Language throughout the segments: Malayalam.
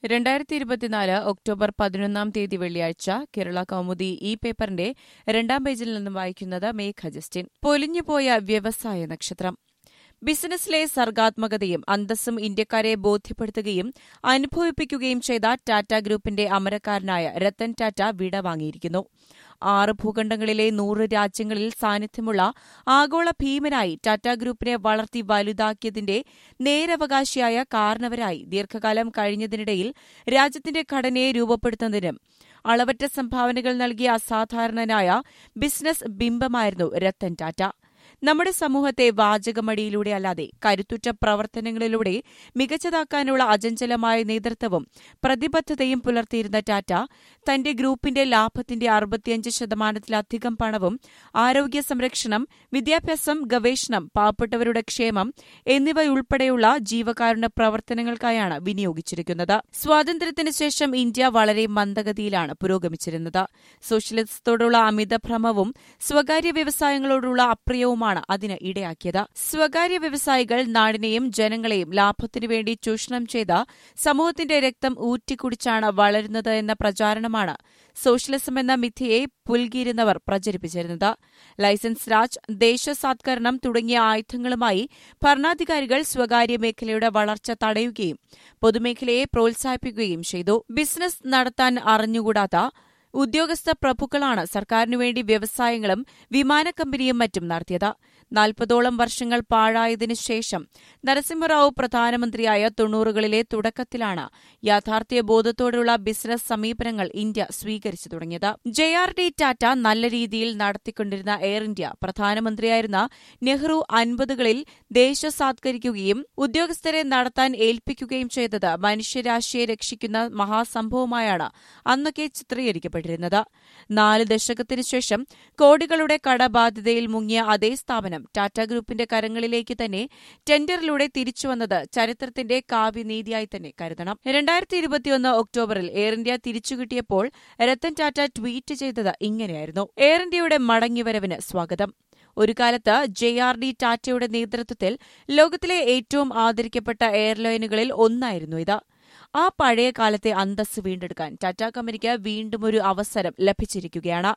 രണ്ടായിരത്തി ഇരുപത്തിനാല് ഒക്ടോബർ പതിനൊന്നാം തീയതി വെള്ളിയാഴ്ച കേരള കൗമുദി ഈ പേപ്പറിന്റെ രണ്ടാം പേജിൽ നിന്നും വായിക്കുന്നത് മേഘ ജസ്റ്റിൻ പൊലിഞ്ഞുപോയ വ്യവസായ നക്ഷത്രം ബിസിനസ്സിലെ സർഗാത്മകതയും അന്തസ്സും ഇന്ത്യക്കാരെ ബോധ്യപ്പെടുത്തുകയും അനുഭവിപ്പിക്കുകയും ചെയ്ത ടാറ്റ ഗ്രൂപ്പിന്റെ അമരക്കാരനായ രത്തൻ ടാറ്റ വിട വാങ്ങിയിരിക്കുന്നു ആറ് ഭൂഖണ്ഡങ്ങളിലെ നൂറ് രാജ്യങ്ങളിൽ സാന്നിധ്യമുള്ള ആഗോള ഭീമനായി ടാറ്റ ഗ്രൂപ്പിനെ വളർത്തി വലുതാക്കിയതിന്റെ നേരവകാശിയായ കാരണവരായി ദീർഘകാലം കഴിഞ്ഞതിനിടയിൽ രാജ്യത്തിന്റെ ഘടനയെ രൂപപ്പെടുത്തുന്നതിനും അളവറ്റ സംഭാവനകൾ നൽകിയ അസാധാരണനായ ബിസിനസ് ബിംബമായിരുന്നു രത്തൻ ടാറ്റ നമ്മുടെ സമൂഹത്തെ വാചകമടിയിലൂടെ അല്ലാതെ കരുത്തുറ്റ പ്രവർത്തനങ്ങളിലൂടെ മികച്ചതാക്കാനുള്ള അചഞ്ചലമായ നേതൃത്വവും പ്രതിബദ്ധതയും പുലർത്തിയിരുന്ന ടാറ്റ തന്റെ ഗ്രൂപ്പിന്റെ ലാഭത്തിന്റെ അറുപത്തിയഞ്ച് ശതമാനത്തിലധികം പണവും ആരോഗ്യ സംരക്ഷണം വിദ്യാഭ്യാസം ഗവേഷണം പാവപ്പെട്ടവരുടെ ക്ഷേമം എന്നിവയുൾപ്പെടെയുള്ള ജീവകാരുണ്യ പ്രവർത്തനങ്ങൾക്കായാണ് വിനിയോഗിച്ചിരിക്കുന്നത് സ്വാതന്ത്ര്യത്തിന് ശേഷം ഇന്ത്യ വളരെ മന്ദഗതിയിലാണ് പുരോഗമിച്ചിരുന്നത് സോഷ്യലിസത്തോടുള്ള അമിതഭ്രമവും സ്വകാര്യ വ്യവസായങ്ങളോടുള്ള അപ്രിയവുമാണ് അതിന് ഇടയാക്കിയത് സ്വകാര്യ വ്യവസായികൾ നാടിനെയും ജനങ്ങളെയും ലാഭത്തിനു വേണ്ടി ചൂഷണം ചെയ്ത സമൂഹത്തിന്റെ രക്തം ഊറ്റിക്കുടിച്ചാണ് വളരുന്നത് എന്ന പ്രചാരണമാണ് സോഷ്യലിസം എന്ന മിഥ്യയെ പുൽകിയിരുന്നവർ പ്രചരിപ്പിച്ചിരുന്നത് ലൈസൻസ് രാജ് ദേശസാത്കരണം തുടങ്ങിയ ആയുധങ്ങളുമായി ഭരണാധികാരികൾ സ്വകാര്യ മേഖലയുടെ വളർച്ച തടയുകയും പൊതുമേഖലയെ പ്രോത്സാഹിപ്പിക്കുകയും ചെയ്തു ബിസിനസ് നടത്താൻ അറിഞ്ഞുകൂടാത്ത ഉദ്യോഗസ്ഥ പ്രഭുക്കളാണ് സർക്കാരിനുവേണ്ടി വ്യവസായങ്ങളും വിമാന കമ്പനിയും മറ്റും നടത്തിയത് നാൽപ്പതോളം വർഷങ്ങൾ പാഴായതിനു ശേഷം നരസിംഹറാവു പ്രധാനമന്ത്രിയായ തൊണ്ണൂറുകളിലെ തുടക്കത്തിലാണ് യാഥാർത്ഥ്യ ബോധത്തോടെയുള്ള ബിസിനസ് സമീപനങ്ങൾ ഇന്ത്യ സ്വീകരിച്ചു തുടങ്ങിയത് ജെ ആർ ഡി ടാറ്റ നല്ല രീതിയിൽ നടത്തിക്കൊണ്ടിരുന്ന എയർ ഇന്ത്യ പ്രധാനമന്ത്രിയായിരുന്ന നെഹ്റു അൻപതുകളിൽ ദേശസാത്കരിക്കുകയും ഉദ്യോഗസ്ഥരെ നടത്താൻ ഏൽപ്പിക്കുകയും ചെയ്തത് മനുഷ്യരാശിയെ രക്ഷിക്കുന്ന മഹാസംഭവമായാണ് അന്നൊക്കെ ചിത്രീകരിക്കപ്പെട്ടിരുന്നത് നാല് ദശകത്തിനു ശേഷം കോടികളുടെ കടബാധ്യതയിൽ മുങ്ങിയ അതേ സ്ഥാപനം ടാറ്റ ഗ്രൂപ്പിന്റെ കരങ്ങളിലേക്ക് തന്നെ ടെൻഡറിലൂടെ തിരിച്ചുവന്നത് ചരിത്രത്തിന്റെ കാവ്യനീതിയായി തന്നെ കരുതണം രണ്ടായിരത്തി ഇരുപത്തിയൊന്ന് ഒക്ടോബറിൽ എയർ ഇന്ത്യ തിരിച്ചുകിട്ടിയപ്പോൾ രത്തൻ ടാറ്റ ട്വീറ്റ് ചെയ്തത് ഇങ്ങനെയായിരുന്നു എയർ ഇന്ത്യയുടെ മടങ്ങിവരവിന് സ്വാഗതം ഒരു കാലത്ത് ജെ ആർ ഡി ടാറ്റയുടെ നേതൃത്വത്തിൽ ലോകത്തിലെ ഏറ്റവും ആദരിക്കപ്പെട്ട എയർലൈനുകളിൽ ഒന്നായിരുന്നു ഇത് ആ പഴയ കാലത്തെ അന്തസ് വീണ്ടെടുക്കാൻ ടാറ്റ കമ്പനിക്ക് വീണ്ടും ഒരു അവസരം ലഭിച്ചിരിക്കുകയാണ്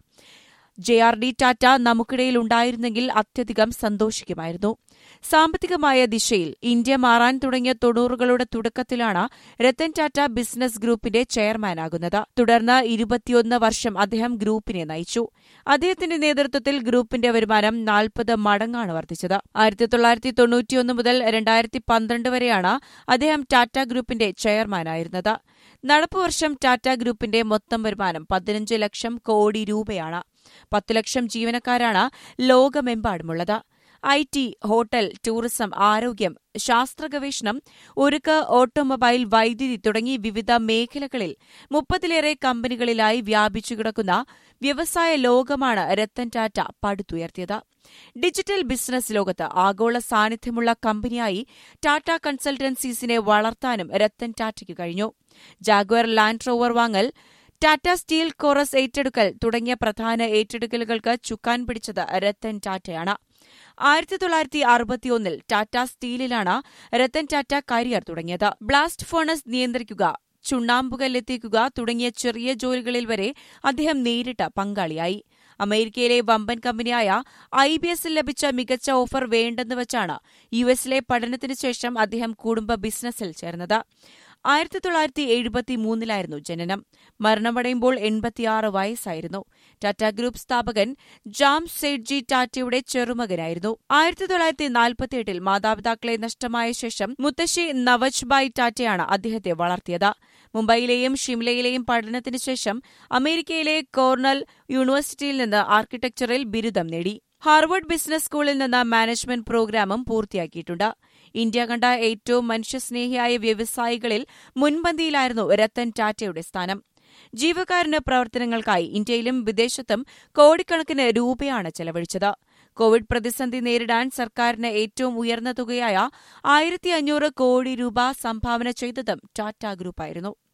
ജെ ആർ ഡി ടാറ്റ നമുക്കിടയിൽ ഉണ്ടായിരുന്നെങ്കിൽ അത്യധികം സന്തോഷിക്കുമായിരുന്നു സാമ്പത്തികമായ ദിശയിൽ ഇന്ത്യ മാറാൻ തുടങ്ങിയ തൊണ്ണൂറുകളുടെ തുടക്കത്തിലാണ് രത്തൻ ടാറ്റ ബിസിനസ് ഗ്രൂപ്പിന്റെ ചെയർമാനാകുന്നത് തുടർന്ന് ഇരുപത്തിയൊന്ന് വർഷം അദ്ദേഹം ഗ്രൂപ്പിനെ നയിച്ചു അദ്ദേഹത്തിന്റെ നേതൃത്വത്തിൽ ഗ്രൂപ്പിന്റെ വരുമാനം നാൽപ്പത് മടങ്ങാണ് വർദ്ധിച്ചത് ആയിരത്തി തൊള്ളായിരത്തി തൊണ്ണൂറ്റിയൊന്ന് മുതൽ രണ്ടായിരത്തി പന്ത്രണ്ട് വരെയാണ് അദ്ദേഹം ടാറ്റ ഗ്രൂപ്പിന്റെ ചെയർമാനായിരുന്നത് നടപ്പുവർഷം ടാറ്റ ഗ്രൂപ്പിന്റെ മൊത്തം വരുമാനം പതിനഞ്ച് ലക്ഷം കോടി രൂപയാണ് പത്ത് ലക്ഷം ജീവനക്കാരാണ് ലോകമെമ്പാടുമുള്ളത് ഐ ടി ഹോട്ടൽ ടൂറിസം ആരോഗ്യം ശാസ്ത്ര ഗവേഷണം ഉരുക്ക് ഓട്ടോമൊബൈൽ വൈദ്യുതി തുടങ്ങി വിവിധ മേഖലകളിൽ മുപ്പതിലേറെ കമ്പനികളിലായി വ്യാപിച്ചു കിടക്കുന്ന വ്യവസായ ലോകമാണ് രത്തൻ ടാറ്റ പടുത്തുയർത്തിയത് ഡിജിറ്റൽ ബിസിനസ് ലോകത്ത് ആഗോള സാന്നിധ്യമുള്ള കമ്പനിയായി ടാറ്റ കൺസൾട്ടൻസീസിനെ വളർത്താനും രത്തൻ ടാറ്റയ്ക്ക് കഴിഞ്ഞു ജാഗ്വർ ലാൻഡ് റോവർ വാങ്ങൽ ടാറ്റ സ്റ്റീൽ കോറസ് ഏറ്റെടുക്കൽ തുടങ്ങിയ പ്രധാന ഏറ്റെടുക്കലുകൾക്ക് ചുക്കാൻ പിടിച്ചത് രത്തൻ ടാറ്റയാണ് ആയിരത്തി തൊള്ളായിരത്തി അറുപത്തിയൊന്നിൽ ടാറ്റ സ്റ്റീലിലാണ് രത്തൻ ടാറ്റ കരിയർ തുടങ്ങിയത് ബ്ലാസ്റ്റ് ഫേണസ് നിയന്ത്രിക്കുക ചുണ്ണാമ്പുകല്ലെത്തിക്കുക തുടങ്ങിയ ചെറിയ ജോലികളിൽ വരെ അദ്ദേഹം നേരിട്ട് പങ്കാളിയായി അമേരിക്കയിലെ വമ്പൻ കമ്പനിയായ ഐ ബി എസിൽ ലഭിച്ച മികച്ച ഓഫർ വേണ്ടെന്ന് വച്ചാണ് യു എസിലെ പഠനത്തിന് ശേഷം അദ്ദേഹം കുടുംബ ബിസിനസ്സിൽ ചേർന്നത് ആയിരത്തി തൊള്ളായിരത്തി എഴുപത്തിമൂന്നിലായിരുന്നു ജനനം മരണമടയുമ്പോൾ എൺപത്തിയാറ് വയസ്സായിരുന്നു ടാറ്റ ഗ്രൂപ്പ് സ്ഥാപകൻ ജാം സേഡ്ജി ടാറ്റയുടെ ചെറുമകനായിരുന്നു ആയിരത്തി തൊള്ളായിരത്തി നാൽപ്പത്തിയെട്ടിൽ മാതാപിതാക്കളെ നഷ്ടമായ ശേഷം മുത്തശ്ശി നവജ്ബായ് ടാറ്റയാണ് അദ്ദേഹത്തെ വളർത്തിയത് മുംബൈയിലെയും ഷിംലയിലെയും പഠനത്തിന് ശേഷം അമേരിക്കയിലെ കോർണൽ യൂണിവേഴ്സിറ്റിയിൽ നിന്ന് ആർക്കിടെക്ചറിൽ ബിരുദം നേടി ഹാർവർഡ് ബിസിനസ് സ്കൂളിൽ നിന്ന് മാനേജ്മെന്റ് പ്രോഗ്രാമും പൂർത്തിയാക്കിയിട്ടുണ്ട് ഇന്ത്യ കണ്ട ഏറ്റവും മനുഷ്യസ്നേഹിയായ വ്യവസായികളിൽ മുൻപന്തിയിലായിരുന്നു രത്തൻ ടാറ്റയുടെ സ്ഥാനം ജീവകാരുണ്യ പ്രവർത്തനങ്ങൾക്കായി ഇന്ത്യയിലും വിദേശത്തും കോടിക്കണക്കിന് രൂപയാണ് ചെലവഴിച്ചത് കോവിഡ് പ്രതിസന്ധി നേരിടാൻ സർക്കാരിന് ഏറ്റവും ഉയർന്ന തുകയായ ആയിരത്തി അഞ്ഞൂറ് കോടി രൂപ സംഭാവന ചെയ്തതും ടാറ്റ ഗ്രൂപ്പായിരുന്നു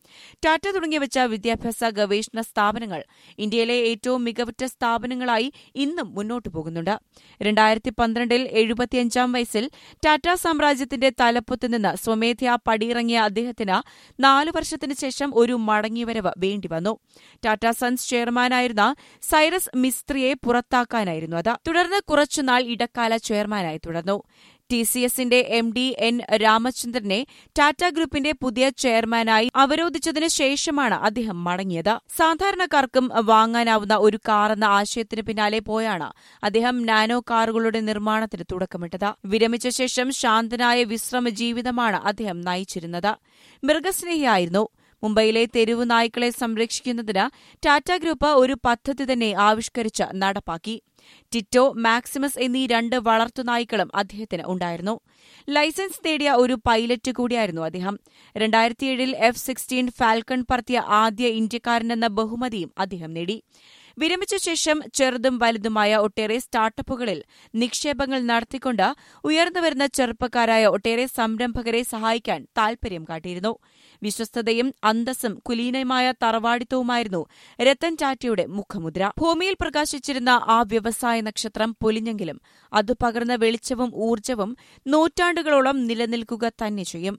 ടാറ്റ തുടങ്ങി വെച്ച വിദ്യാഭ്യാസ ഗവേഷണ സ്ഥാപനങ്ങൾ ഇന്ത്യയിലെ ഏറ്റവും മികവുറ്റ സ്ഥാപനങ്ങളായി ഇന്നും മുന്നോട്ടു പോകുന്നുണ്ട് രണ്ടായിരത്തി പന്ത്രണ്ടിൽ എഴുപത്തിയഞ്ചാം വയസ്സിൽ ടാറ്റ സാമ്രാജ്യത്തിന്റെ തലപ്പത്ത് നിന്ന് സ്വമേധയാ പടിയിറങ്ങിയ അദ്ദേഹത്തിന് നാലു വർഷത്തിനു ശേഷം ഒരു മടങ്ങിവരവ് വേണ്ടിവന്നു ടാറ്റ സൺസ് ചെയർമാനായിരുന്ന സൈറസ് മിസ്ത്രിയെ പുറത്താക്കാനായിരുന്നു അത് തുടർന്ന് കുറച്ചുനാൾ ഇടക്കാല ചെയർമാനായി തുടർന്നു ടി സി എസിന്റെ എം ഡി എൻ രാമചന്ദ്രനെ ടാറ്റ ഗ്രൂപ്പിന്റെ പുതിയ ചെയർമാനായി അവരോധിച്ചതിനു ശേഷമാണ് അദ്ദേഹം മടങ്ങിയത് സാധാരണക്കാർക്കും വാങ്ങാനാവുന്ന ഒരു കാർ എന്ന ആശയത്തിന് പിന്നാലെ പോയാണ് അദ്ദേഹം നാനോ കാറുകളുടെ നിർമ്മാണത്തിന് തുടക്കമിട്ടത് വിരമിച്ച ശേഷം ശാന്തനായ വിശ്രമ ജീവിതമാണ് അദ്ദേഹം നയിച്ചിരുന്നത് മൃഗസ്നേഹിയായിരുന്നു മുംബൈയിലെ തെരുവു നായ്ക്കളെ സംരക്ഷിക്കുന്നതിന് ടാറ്റ ഗ്രൂപ്പ് ഒരു പദ്ധതി തന്നെ ആവിഷ്കരിച്ച് നടപ്പാക്കി ടിറ്റോ മാക്സിമസ് എന്നീ രണ്ട് വളർത്തുനായ്ക്കളും അദ്ദേഹത്തിന് ഉണ്ടായിരുന്നു ലൈസൻസ് നേടിയ ഒരു പൈലറ്റ് കൂടിയായിരുന്നു അദ്ദേഹം രണ്ടായിരത്തിയേഴിൽ എഫ് സിക്സ്റ്റീൻ ഫാൽക്കൺ പറത്തിയ ആദ്യ ഇന്ത്യക്കാരനെന്ന ബഹുമതിയും അദ്ദേഹം നേടി വിരമിച്ച ശേഷം ചെറുതും വലുതുമായ ഒട്ടേറെ സ്റ്റാർട്ടപ്പുകളിൽ നിക്ഷേപങ്ങൾ നടത്തിക്കൊണ്ട് ഉയർന്നുവരുന്ന ചെറുപ്പക്കാരായ ഒട്ടേറെ സംരംഭകരെ സഹായിക്കാൻ താൽപര്യം കാട്ടിയിരുന്നു വിശ്വസ്തതയും അന്തസ്സും കുലീനമായ തറവാടിത്തവുമായിരുന്നു രത്തൻ ടാറ്റയുടെ മുഖമുദ്ര ഭൂമിയിൽ പ്രകാശിച്ചിരുന്ന ആ വ്യവസായ നക്ഷത്രം പൊലിഞ്ഞെങ്കിലും അത് പകർന്ന വെളിച്ചവും ഊർജ്ജവും നൂറ്റാണ്ടുകളോളം നിലനിൽക്കുക തന്നെ ചെയ്യും